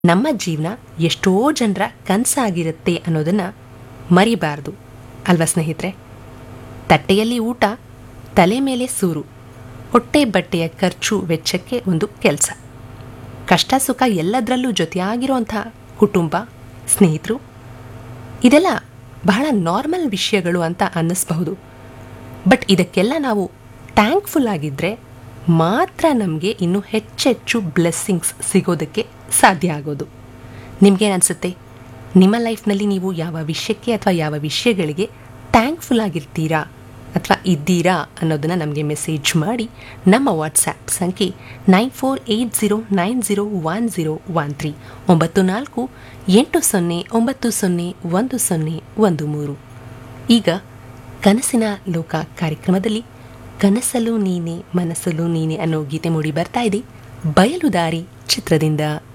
ನಮ್ಮ ಜೀವನ ಎಷ್ಟೋ ಜನರ ಕನಸಾಗಿರುತ್ತೆ ಅನ್ನೋದನ್ನು ಮರಿಬಾರ್ದು ಅಲ್ವಾ ಸ್ನೇಹಿತರೆ ತಟ್ಟೆಯಲ್ಲಿ ಊಟ ತಲೆ ಮೇಲೆ ಸೂರು ಹೊಟ್ಟೆ ಬಟ್ಟೆಯ ಖರ್ಚು ವೆಚ್ಚಕ್ಕೆ ಒಂದು ಕೆಲಸ ಕಷ್ಟ ಸುಖ ಎಲ್ಲದರಲ್ಲೂ ಜೊತೆಯಾಗಿರುವಂಥ ಕುಟುಂಬ ಸ್ನೇಹಿತರು ಇದೆಲ್ಲ ಬಹಳ ನಾರ್ಮಲ್ ವಿಷಯಗಳು ಅಂತ ಅನ್ನಿಸ್ಬಹುದು ಬಟ್ ಇದಕ್ಕೆಲ್ಲ ನಾವು ಥ್ಯಾಂಕ್ಫುಲ್ ಆಗಿದ್ದರೆ ಮಾತ್ರ ನಮಗೆ ಇನ್ನೂ ಹೆಚ್ಚೆಚ್ಚು ಬ್ಲೆಸ್ಸಿಂಗ್ಸ್ ಸಿಗೋದಕ್ಕೆ ಸಾಧ್ಯ ಆಗೋದು ನಿಮಗೇನು ಅನಿಸುತ್ತೆ ನಿಮ್ಮ ಲೈಫ್ನಲ್ಲಿ ನೀವು ಯಾವ ವಿಷಯಕ್ಕೆ ಅಥವಾ ಯಾವ ವಿಷಯಗಳಿಗೆ ಥ್ಯಾಂಕ್ಫುಲ್ ಆಗಿರ್ತೀರಾ ಅಥವಾ ಇದ್ದೀರಾ ಅನ್ನೋದನ್ನು ನಮಗೆ ಮೆಸೇಜ್ ಮಾಡಿ ನಮ್ಮ ವಾಟ್ಸ್ಯಾಪ್ ಸಂಖ್ಯೆ nine four eight zero nine zero one zero one three ಒಂಬತ್ತು ನಾಲ್ಕು ಎಂಟು ಸೊನ್ನೆ ಒಂಬತ್ತು ಸೊನ್ನೆ ಒಂದು ಸೊನ್ನೆ ಒಂದು ಮೂರು ಈಗ ಕನಸಿನ ಲೋಕ ಕಾರ್ಯಕ್ರಮದಲ್ಲಿ ಕನಸಲು ನೀನೆ ಮನಸ್ಸಲು ನೀನೆ ಅನ್ನೋ ಗೀತೆ ಮೂಡಿ ಬರ್ತಾ ಇದೆ ಬಯಲು ದಾರಿ ಚಿತ್ರದಿಂದ